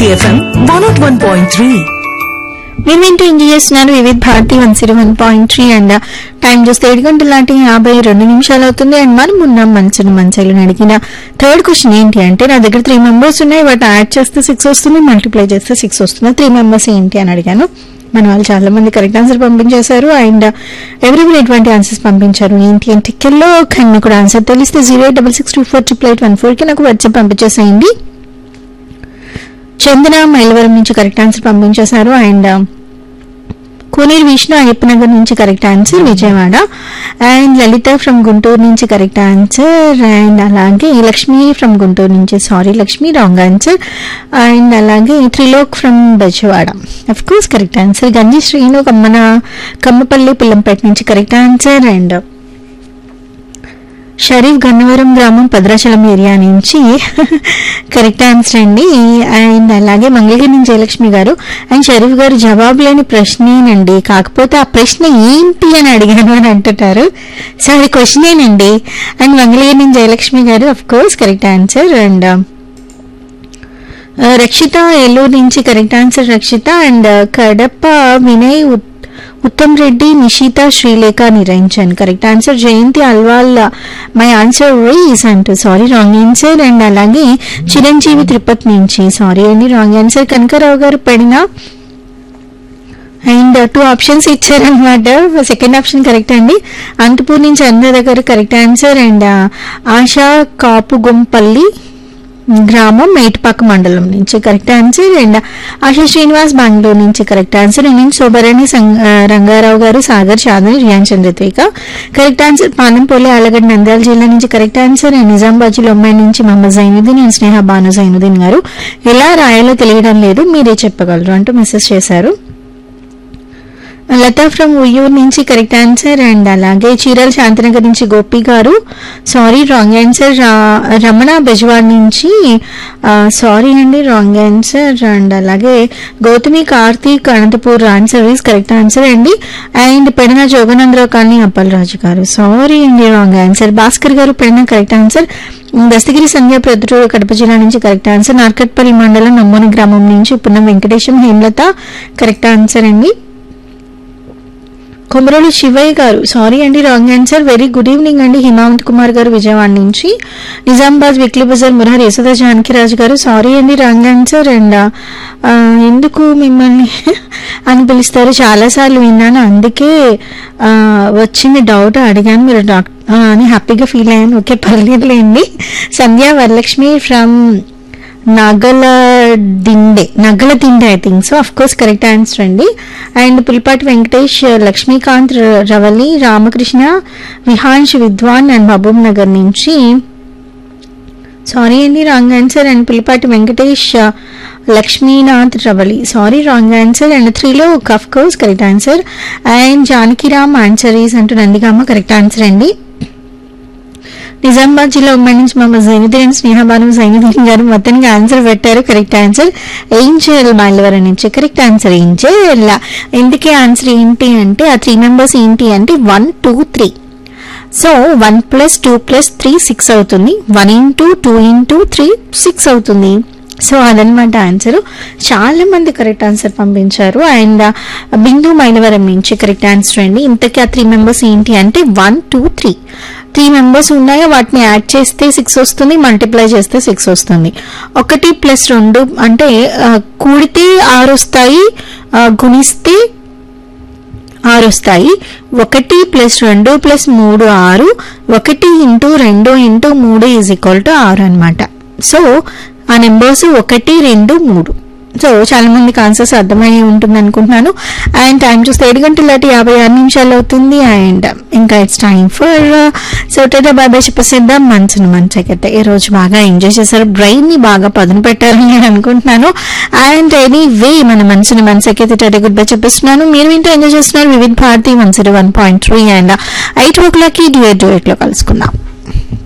Bharati FM one naught one point three మీరు వింటూ enjoy చేస్తున్నారు Vividh Bharati one zero one point three and time చూస్తే ఏడు గంటల లాంటి యాభై రెండు నిమిషాలు అవుతుంది అండ్ మనం ఉన్నాం మనసును మంచాలు అడిగిన థర్డ్ క్వశ్చన్ ఏంటి అంటే నా దగ్గర త్రీ మెంబర్స్ ఉన్నాయి వాటి యాడ్ చేస్తే సిక్స్ వస్తుంది మల్టిప్లై చేస్తే సిక్స్ వస్తుంది త్రీ మెంబర్స్ ఏంటి అని అడిగాను మన వాళ్ళు చాలా మంది కరెక్ట్ ఆన్సర్ పంపించేశారు అండ్ ఎవరెవరు ఎటువంటి ఆన్సర్స్ పంపించారు ఏంటి అంటే కిల్లో కన్నా కూడా ఆన్సర్ తెలిస్తే zero eight double six two four triple eight one ఫోర్కి నాకు వాట్సాప్ పంపించేసేయండి చందన మైలవరం నుంచి కరెక్ట్ ఆన్సర్ పంపించేశారు అండ్ కోనేరు విష్ణు అయ్యప్పనగర్ నుంచి correct answer Vijayawada and Lalitha from Guntur నుంచి కరెక్ట్ ఆన్సర్ అండ్ అలాగే లక్ష్మి ఫ్రమ్ గుంటూరు నుంచి sorry Lakshmi wrong answer and అలాగే Trilok from Bezawada of course correct answer Ganji Srinu కమ్మన కమ్మపల్లి పుల్లంపేట నుంచి correct answer and Sharif Gannavaram గ్రామం భద్రాచలం ఏరియా నుంచి కరెక్ట్ ఆన్సర్ అండి అండ్ అలాగే మంగళగిరి నుంచి జయలక్ష్మి గారు అండ్ షరీఫ్ గారు జవాబు లేని ప్రశ్నేనండి కాకపోతే ఆ ప్రశ్న ఏంటి అని అడిగాను అని అంటుంటారు సో అది క్వశ్చనేనండి అండ్ మంగళగిరి నుంచి జయలక్ష్మి గారు of course correct answer and Rakshitha Eluru నుంచి correct answer Rakshitha and Kadapa Vinay ఉత్- Uttam Reddy Nishitha Srilekha Niranjan correct answer Jayanthi Alwal my answer రీస్ అంటూ సారీ రాంగ్ ఆన్సర్ అండ్ అలాగే చిరంజీవి తిరుపతి నుంచి సారీ అండి రాంగ్ ఆన్సర్ కనకరావు గారు పడిన అండ్ టూ ఆప్షన్స్ ఇచ్చారనమాట సెకండ్ ఆప్షన్ కరెక్ట్ అండి అనంతపూర్ నుంచి అనురాధ గారు correct answer and Asha Kapugumpalli గ్రామం మేటపాక మండలం నుంచి correct answer and Asha Srinivas Bengaluru నుంచి కరెక్ట్ ఆన్సర్ అండ్ శోభరణి సంగ- ఆ, రంగారావు గారు సాగర్ చాదని రియాన్ చంద్రత్విక కరెక్ట్ ఆన్సర్ పానంపల్లి ఆలగడ్డ నంద్యాల జిల్లా నుంచి కరెక్ట్ ఆన్సర్ అండ్ నిజామాబాద్ జిల్లా అమ్మాయి నుంచి మహమ్మద్ జైనుద్దీన్ అండ్ స్నేహ బాను జైనుద్దీన్ గారు ఎలా రాయాలో తెలియడం లేదు మీరే చెప్పగలరు అంటూ మెసేజ్ చేశారు లతా ఫ్రమ్ ఉయ్యూరు నుంచి కరెక్ట్ ఆన్సర్ అండ్ అలాగే చీరాల శాంతినగర్ నుంచి గోపి గారు sorry wrong answer Ramana Bezawad నుంచి సారీ అండి రాంగ్ ఆన్సర్ అండ్ అలాగే Gautami Karthik Anantapur answer is correct answer అండి అండ్ పెడిన జోగనందరావు కానీ అప్పలరాజు గారు సారీ అండి రాంగ్ ఆన్సర్ భాస్కర్ గారు పెడిన కరెక్ట్ ఆన్సర్ దస్తగిరి సంధ్య ప్రొద్దుటూరు కడప జిల్లా నుంచి కరెక్ట్ ఆన్సర్ నార్కట్పల్లి మండలం నమ్మోని గ్రామం నుంచి పున్నం వెంకటేశం హేమలత కరెక్ట్ ఆన్సర్ అండి కొమరోలు శివయ్య గారు సారీ అండి wrong answer very good evening అండి హిమావంత్ కుమార్ గారు విజయవాడ నుంచి నిజామాబాద్ వీక్లీ బజార్ మురహర్ యశోద జానకిరాజు గారు సారీ అండి రాంగ్ ఆన్సర్ అండ్ ఆ, ఎందుకు మిమ్మల్ని అని పిలుస్తారు చాలాసార్లు విన్నాను అందుకే ఆ, వచ్చింది డౌట్ అడిగాను మీరు డాక్టర్ అని హ్యాపీగా ఫీల్ అయ్యాను ఓకే పర్లేదులేండి సంధ్య వరలక్ష్మి ఫ్రమ్ నగల దిండే నగల దిండే I think so of course correct answer అండి అండ్ పులిపాటి వెంకటేష్ లక్ష్మీకాంత్ ర- రవలి రామకృష్ణ విహాన్ష్ విద్వాన్ అండ్ మహబూబ్ నగర్ నుంచి సారీ అండి wrong answer and Pulipati Venkatesh Lakshminath Ravali sorry wrong answer and త్రీలో of course correct answer and Janakiram answer is అంటూ నందిగామ కరెక్ట్ ఆన్సర్ అండి నిజామాబాద్ జిల్లా ఉమ్మడి నుంచి మహమ్మద్ జైనుద్దీన్ అండ్ స్నేహబాను జైనుద్దీన్ గారు మొత్తానికి ఆన్సర్ పెట్టారు కరెక్ట్ ఆన్సర్ ఏంజల్ మైలవరం నుంచి కరెక్ట్ ఆన్సర్ ఏంజల్ ఎందుకే ఆన్సర్ ఏంటి అంటే ఆ త్రీ మెంబర్స్ ఏంటి అంటే one two three so one plus two plus three six అవుతుంది one into two into three six అవుతుంది సో అదనమాట ఆన్సర్ చాలా మంది కరెక్ట్ ఆన్సర్ పంపించారు అండ్ బిందు మైలవరం నుంచి కరెక్ట్ ఆన్సర్ అండి ఇంతకీ ఆ త్రీ మెంబర్స్ ఏంటి అంటే one two three three members ఉన్నాయో వాటిని యాడ్ చేస్తే సిక్స్ వస్తుంది మల్టిప్లై చేస్తే సిక్స్ వస్తుంది ఒకటి ప్లస్ రెండు అంటే ఆ, కూడితే ఆరు వస్తాయి ఆ, గుణిస్తే ఆరు వస్తాయి ఒకటి ప్లస్ రెండు ప్లస్ మూడు ఆరు ఒకటి ఇంటూ రెండు ఇంటూ మూడు ఈజ్ ఈక్వల్ టు ఆరు అనమాట సో ఆ నెంబర్స్ ఒకటి రెండు మూడు సో చాలా మందికి ఆన్సర్స్ అర్థమయ్యి ఉంటుంది అనుకుంటున్నాను అండ్ టైం చూస్తే ఏడు గంటల దాటి యాభై ఆరు నిమిషాలు అవుతుంది అండ్ ఇంకా ఇట్స్ టైం ఫర్ సో టేటా బాబాయ్ చెప్పేసేద్దాం మనసును మంచిగా ఈ రోజు బాగా ఎంజాయ్ చేశారు బ్రెయిన్ ని బాగా పదును పెట్టారని నేను అనుకుంటున్నాను అండ్ ఎనీ వే మన మనసుని మనసుకైతే టేటా గుడ్ బై చెప్పేస్తున్నాను మీరు వింటూ ఎంజాయ్ చేస్తున్నారు Vividh Bharati one zero one point three and eight o'clock duet duet లో కలుసుకుందాం